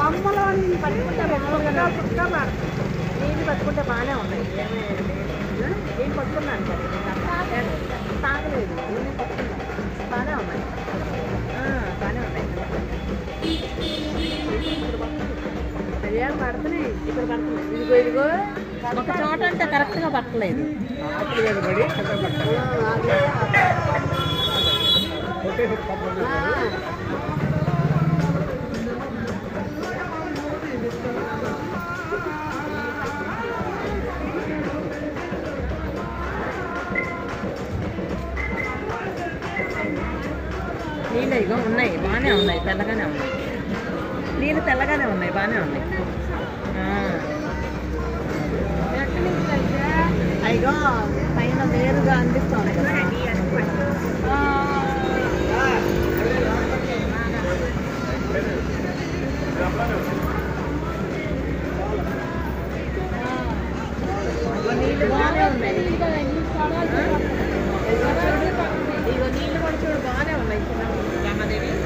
కొమ్మలో నీళ్ళు పట్టుకుంటే మామూలుగా చుక్క నీళ్ళు పట్టుకుంటే బాగానే ఉన్నాయి ఏమీ లేదు. నేను పట్టుకున్నాను కదా నేను తాగలేదు నేను పట్టుకున్నాను బాగానే ఉన్నాయి ఆ, బాగానే ఉన్నాయి అయ్యా పడుతున్నాయి ఇక్కడ పడుతున్నాయి ఇదిగో ఇదిగో ఒక చోట అంటే కరెక్ట్గా పట్టలేదు నీళ్ళు ఇగో ఉన్నాయి బాగానే ఉన్నాయి తెల్లగానే ఉన్నాయి నీళ్ళు తెల్లగానే ఉన్నాయి బాగానే ఉన్నాయి ఆ. అయ్యో పైన వేరుగా అనిపిస్తుంది కదా ఆ. ఇగో నీళ్ళు బాగానే ఉన్నాయి ఇగో నీళ్ళు కూడా చూడు బాగానే ఉన్నాయి చిన్న రమాదేవి